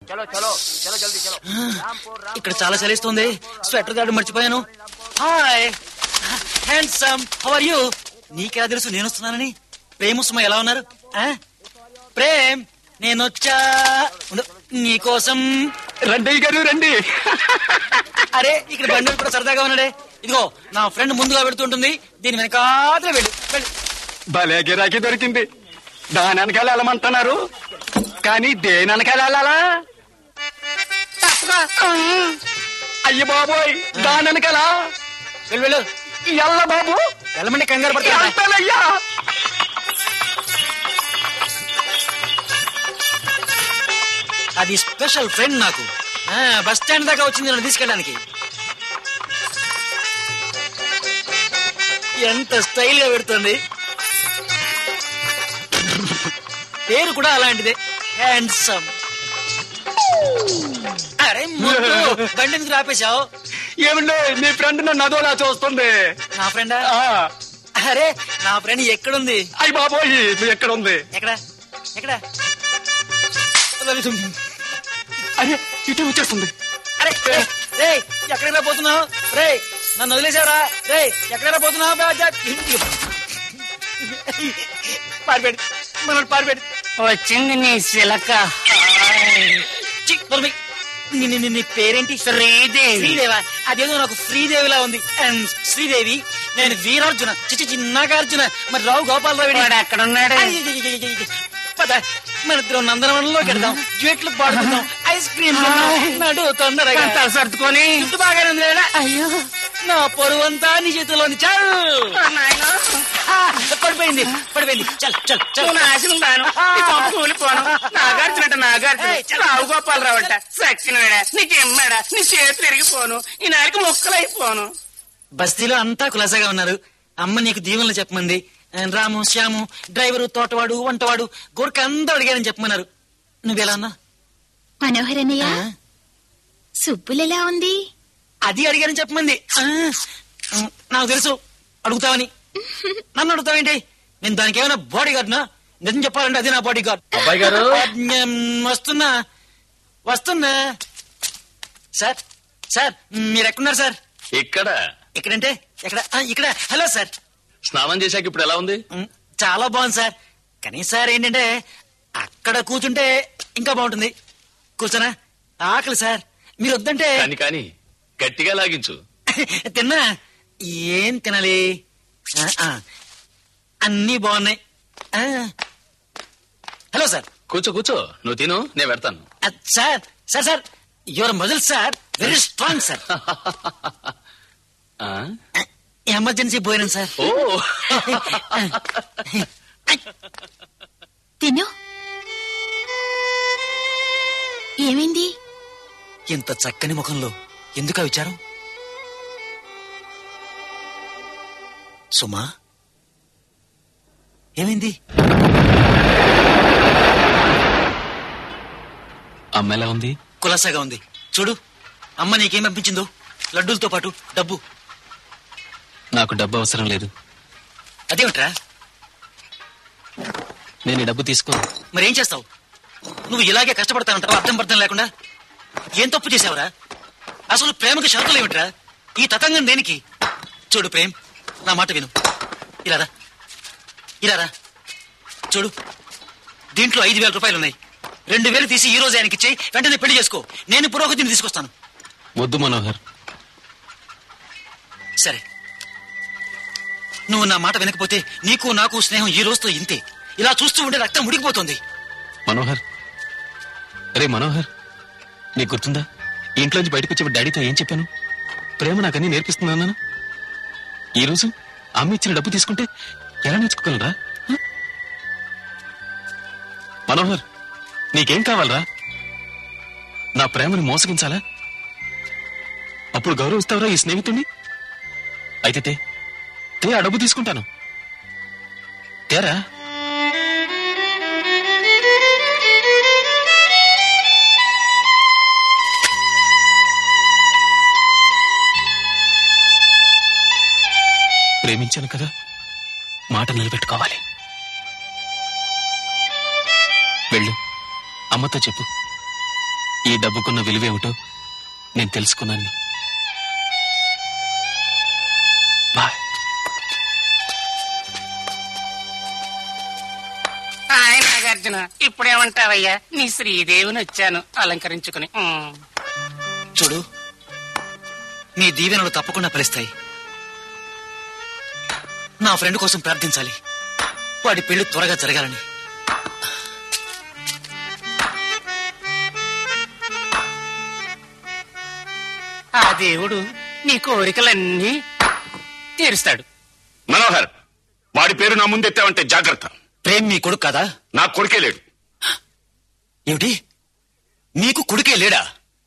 ఇక్కడ చాలా చలిస్తుంది స్వెటర్ గార్డు మర్చిపోయాను hi handsome how are you నీకెలా తెలుసు నేను వస్తున్నానని ప్రేమ సుమ ఎలా ఉన్నారు ఆ? ప్రేమ్ నేనొచ్చా ఉండు, నీకోసం రండి గారు రండి అరే ఇక్కడ బండి కూడా సరదాగా ఉన్నాడే ఇదిగో నా ఫ్రెండ్ ముందుగా పెడుతుంటుంది దీని వెనకాతలే వెళ్ళు వెళ్ళు భలే గిరాకీ దొరికింది దాని వెనకాల వెళ్ళమంటున్నారు కానీ దేని వెనకాల వెళ్ళాలా అయ్య బాబోయ్ దాని వెనకాల వెళ్ళు వెళ్ళు ఎల్ల బాబు వెళ్ళమంటే కంగారు పడతా వెళ్తానయ్యా అది స్పెషల్ ఫ్రెండ్ నాకు ఆ, బస్ స్టాండ్ దాకా వచ్చింది నన్ను తీసుకెళ్ళడానికి ఎంత స్టైల్ గా పెడుతుంది పేరు కూడా అలాంటిదే హ్యాండ్సమ్ అరే ముద్దు, బండి ఎందుకు ఆపేశావు ఏమండి మీ ఫ్రెండ్ నన్ను అదోలా చూస్తుంది నా ఫ్రెండా ఆ, అరే నా ఫ్రెండ్ ఎక్కడుంది అయ్య బాబోయ్ ఇది ఎక్కడ ఉంది ఎక్కడ ఎక్కడ అరే ఇటే వచ్చేస్తుంది అరే రే ఎక్కడైనా పోతున్నావు రే నన్ను వదిలేసావరా రే ఎక్కడైనా పోతున్నావు పారిపోయాడు మనోడు పారిపోయాడు వచ్చింది నీ శిలక చి, తొలమి. నీ- నీ- నీ- నీ పేరేంటి శ్రీదేవి శ్రీదేవా అదేదో నాకు శ్రీదేవిలా ఉంది అండ్ శ్రీదేవి నేను వీరార్జున చిచి చిన్నాగార్జున మరి రావు గోపాలరావు ఏడి? వాడు ఎక్కడున్నాడు అయ్యయ్యయ్యయ్యయ్య. పద మన ఇద్దరం నందనవనంలోకి వెళ్దాం జ్యూట్లు పాడుకుందాం ఐస్ క్రీమ్ నడు తొందరగా తల సర్దుకొని జుట్టు బాగానే ఉంది లేడా? అయ్యో నా పొరువంతా నీ చేతిలోని చల్ నాయనా ఆ, పడిపోయింది పడిపోయింది చల్ చల్ చల్ నువ్వు నాశనం కాను నీ పంపు కూలిపోను నాగార్జున అంట నాగార్జున ఏయ్, చల్. రావు గోపాలరావు అంట సచ్చినాడా నీకెమ్మాడా నీ చేతులు తిరిగిపోను ఈ నాలుగు ముక్కలైపోను బస్తీలో అంతా కులాసాగా ఉన్నారు అమ్మ నీకు దీవెనలు చెప్పమంది రాము శ్యాము డ్రైవరు తోటవాడు వంటవాడు గోర్క అందరూ అడిగారని చెప్పమన్నారు నువ్వెలా అన్నా మనోహరన్నయ్య ఆ? సుబ్బులెలా ఉంది అది అడిగారని చెప్పమంది ఆ, ఉమ్, నాకు తెలుసు అడుగుతావని నన్ను అడుగుతావేంటి నేను దానికి ఏమైనా బాడీ గార్డ్నా నిజం చెప్పాలంటే అది నా బాడీ గార్డ్ అబ్బాయి గారు వస్తున్నా వస్తున్నా సార్ సార్ మీరు ఎక్కడున్నారు సార్ ఇక్కడ ఎక్కడంటే ఎక్కడ ఆ, ఇక్కడ హలో సార్ స్నానం చేశాక ఇప్పుడు ఎలా ఉంది ఉమ్, చాలా బాగుంది సార్ కానీ సార్ ఏంటంటే అక్కడ కూర్చుంటే ఇంకా బాగుంటుంది కూర్చోనా ఆకలి సార్ మీరు వద్దంటే కాని కాని గట్టిగా లాగించు తిన్నా ఏం తినాలి ఆ, ఆ, అన్నీ బాగున్నాయి ఆ. హలో సార్ కూర్చో కూర్చో నువ్వు తిను నేను పెడతాను ఆ, sir sir sir your muscle sir very strong sir ఆ? ఎమర్జెన్సీ పోయినాను సార్ ఓ తిను ఏమైంది ఇంత చక్కని ముఖంలో ఎందుకు ఆ విచారం సుమా ఏమైంది అమ్మ ఎలా ఉంది కులాసాగా ఉంది చూడు అమ్మ నీకేం పంపించిందో లడ్డూలతో పాటు డబ్బు నాకు డబ్బు అవసరం లేదు అదేమిట్రా నేను ఈ డబ్బు తీసుకో మరేం చేస్తావు నువ్వు ఇలాగే కష్టపడతానంటావు అర్థం పర్థం లేకుండా ఏం తప్పు చేసావురా అసలు ప్రేమకి షరతులు ఏమిట్రా ఈ తతంగం దేనికి చూడు ప్రేమ్ నా మాట విను ఇలారా ఇలారా చూడు దీంట్లో ఐదు వేల రూపాయలు ఉన్నాయి రెండు వేలు తీసి ఈ రోజు ఆయనకి ఇచ్చేయి వెంటనే పెళ్లి చేసుకో నేను పురోగతిని తీసుకొస్తాను వద్దు మనోహర్ సరే నువ్వు నా మాట వినకపోతే నీకు నాకు స్నేహం ఈ రోజుతో ఇంతే ఇలా చూస్తూ ఉంటే రక్తం ఉడికిపోతుంది మనోహర్ రే మనోహర్ నీకు గుర్తుందా ఈ ఇంట్లోంచి బయటకు వచ్చే డాడీతో ఏం చెప్పాను ప్రేమ నాకన్నీ నేర్పిస్తున్నాను ఈ రోజు అమ్మ ఇచ్చిన డబ్బు తీసుకుంటే ఎలా నేర్చుకోగలరా హ? మనోహర్ నీకేం కావాలరా నా ప్రేమని మోసగించాలా అప్పుడు గౌరవిస్తావరా ఈ స్నేహితుడిని అయితే తే తే ఆ డబ్బు తీసుకుంటాను తేరా ప్రేమించాను కదా మాట నిలబెట్టుకోవాలి వెళ్ళు అమ్మతో చెప్పు ఈ డబ్బుకున్న విలువేమిటో నేను తెలుసుకున్నాను బాయ్ హాయ్ నాగార్జున ఇప్పుడేమంటావయ్యా నీ శ్రీదేవిని వచ్చాను అలంకరించుకుని ఉమ్. చూడు నీ దీవెనలు తప్పకుండా ఫలిస్తాయి నా ఫ్రెండ్ కోసం ప్రార్థించాలి వాడి పెళ్లి త్వరగా జరగాలని ఆ దేవుడు నీ కోరికలన్నీ తీరుస్తాడు మనోహర్ వాడి పేరు నా ముందెత్తావంటే జాగ్రత్త ప్రేమ్ మీ కొడుకు కదా నా కొడుకే లేడు ఏమిటి నీకు కొడుకే లేడా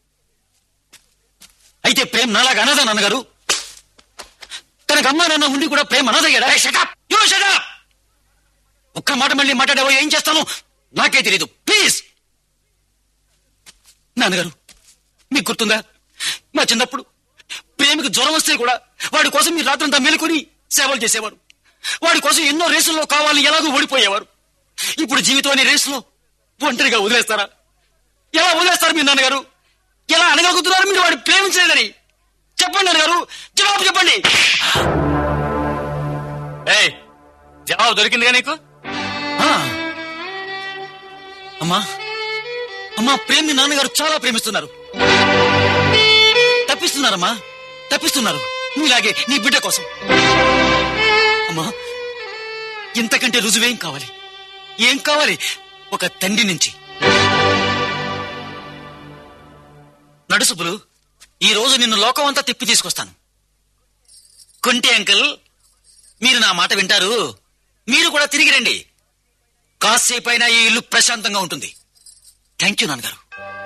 అయితే ప్రేమ్ నాలాగా అనదా నాన్నగారు తనకు అమ్మా నాన్న ఉండి కూడా ప్రేమ్ అనదయ్యాడా You shut up! ఒక్క మాట మళ్ళీ మాట్లాడావో ఏం చేస్తాను నాకే తెలీదు ప్లీజ్ నాన్నగారు మీకు గుర్తుందా మా చిన్నప్పుడు ప్రేమికి జ్వరం వస్తే కూడా వాడి కోసం మీరు రాత్రంతా మేలుకొని సేవలు చేసేవారు వాడి కోసం ఎన్నో రేసుల్లో కావాలని ఎలాగో ఓడిపోయేవారు ఇప్పుడు జీవితం అనే రేసులో ఒంటరిగా వదిలేస్తారా ఎలా వదిలేస్తారు మీరు నాన్నగారు ఎలా అనగలుగుతున్నారు మీరు వాడిని ప్రేమించలేదని చెప్పండి నాన్నగారు జవాబు చెప్పండి ఏయ్ జవాబు దొరికిందిగా నీకు ఆ. అమ్మా అమ్మా ప్రేమ్ మీ నాన్నగారు చాలా ప్రేమిస్తున్నారు తప్పిస్తున్నారమ్మా తప్పిస్తున్నారు నీలాగే నీ బిడ్డ కోసం అమ్మా ఇంతకంటే రుజువేం కావాలి ఏం కావాలి ఒక తండ్రి నుంచి నడుసుపులు ఈ రోజు నిన్ను లోకం అంతా తిప్పి తీసుకొస్తాను కొంటి అంకుల్ మీరు నా మాట వింటారు మీరు కూడా తిరిగి రండి కాసేపైనా ఈ ఇల్లు ప్రశాంతంగా ఉంటుంది థ్యాంక్ యూ నాన్నగారు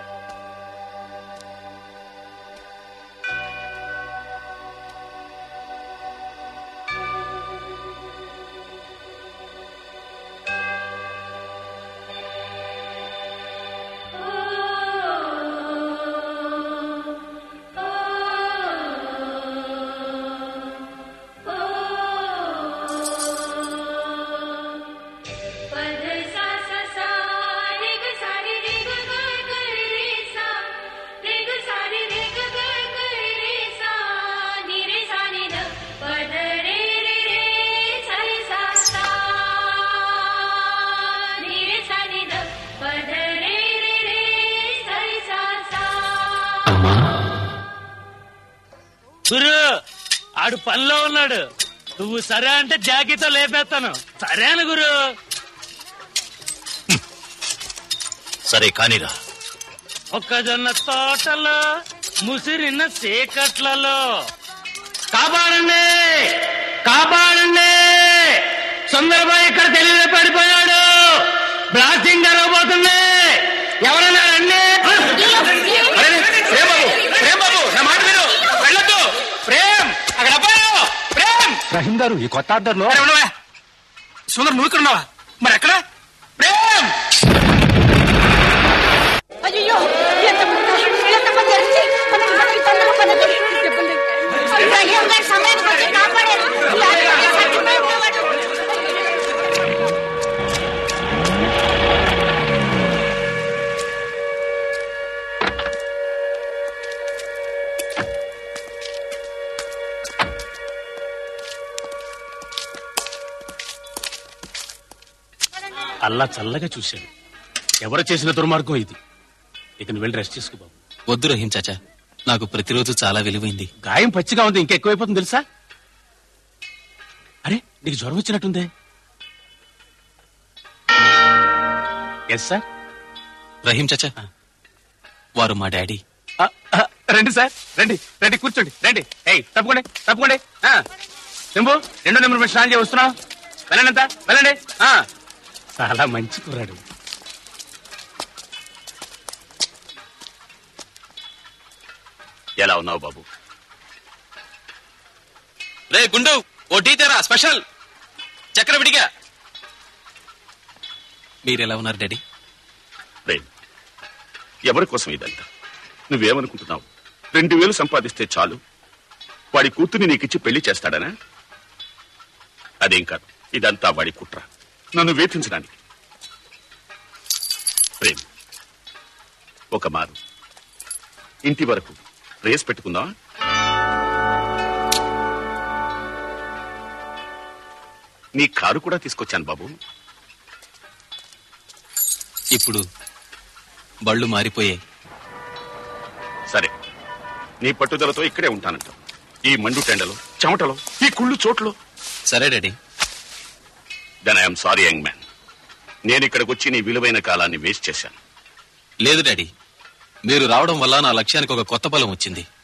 पद सा सा सा रे ग सा रे रे ग ग ग रे सा रे ग सा रे रे ग ग ग रे सा नि रे सा नि ध पद रे रे रे सा रे सा सा नि रे सा नि ध पद रे रे रे सा रे सा सा అమ్మా గురు ఆడు పనిలో ఉన్నాడు నువ్వు సరే అంటే జాకీతో లేపేస్తాను సరేనా గురు సరే కానీరా మొక్కజొన్న తోటలో ముసిరిన చీకట్లలో కాపాడండి కాపాడండి సుందరబాయ్ ఇక్కడ తెలియదు పడిపోయాడు బ్లాస్టింగ్ జరగబోతుంది ఎవరైనా రండి ప్రేమ్ బాబు ప్రేమ్ బాబు నా మాట విను వెళ్ళొద్దు ప్రేమ్ అక్కడ అబ్బాయి ప్రేమ్ రహీం గారు ఈ కొత్త ఆర్డర్లో అరే ఉండవా సుందర్ నువ్వు ఇక్కడ ఉన్నావా మరి ఎక్కడ ప్రేమ్ అయ్యో ఎంత ఎంత మంది అరిచి మనకి మనకి తొందరగా పనకి దెబ్బలు రహీం గారు సమయానికి వచ్చి కాపాడారు లేకపోతే చచ్చిపోయి ఉండేవాడు. అల్లా చల్లగా చూశాడు ఎవరు చేసిన దుర్మార్గం ఇది ఇక నువ్వు వెళ్ళి రెస్ట్ చేసుకో బాబు వద్దు రహీం చాచా నాకు ప్రతిరోజు చాలా విలువైంది గాయం పచ్చిగా ఉంది ఇంకా ఎక్కువైపోతుంది తెలుసా అరే నీకు జ్వరం వచ్చినట్టుందే ఎస్ సార్ రహీం చాచా వారు మా డాడీ ఆ, ఆ, రండి సార్ రండి రండి కూర్చోండి రండి ఏయ్ తప్పకోండి తప్పకోండి ఆ, శంభు రెండో నెంబర్ మీద స్నానం చేసి వస్తున్నావు వెళ్ళండి అంతా వెళ్ళండి ఆ, చాలా మంచి కుర్రాడు ఎలా ఉన్నావు బాబు రే గుండు ఓ టీ తెరా స్పెషల్ చక్కెర విడిగా మీరెలా ఉన్నారు డాడీ ప్రేమ్ ఎవరి కోసం ఇదంతా నువ్వేమనుకుంటున్నావు రెండు వేలు సంపాదిస్తే చాలు వాడి కూతుర్ని నీకిచ్చి పెళ్లి చేస్తాడనా అదేం కాదు ఇదంతా వాడి కుట్ర నన్ను వేధించడానికి ప్రేమ్ ఒక మారు ఇంటి వరకు రేస్ పెట్టుకుందాం నీ కారు కూడా తీసుకొచ్చాను బాబు ఇప్పుడు బళ్ళు మారిపోయాయి సరే నీ పట్టుదలతో ఇక్కడే ఉంటానంట ఈ మండు టెండలో చెమటలో ఈ కుళ్ళు చోట్లో సరే daddy then I'm sorry young man నేను ఇక్కడికి వచ్చి నీ విలువైన కాలాన్ని వేస్ట్ చేశాను లేదు డాడీ మీరు రావడం వల్ల నా లక్ష్యానికి ఒక కొత్త బలం వచ్చింది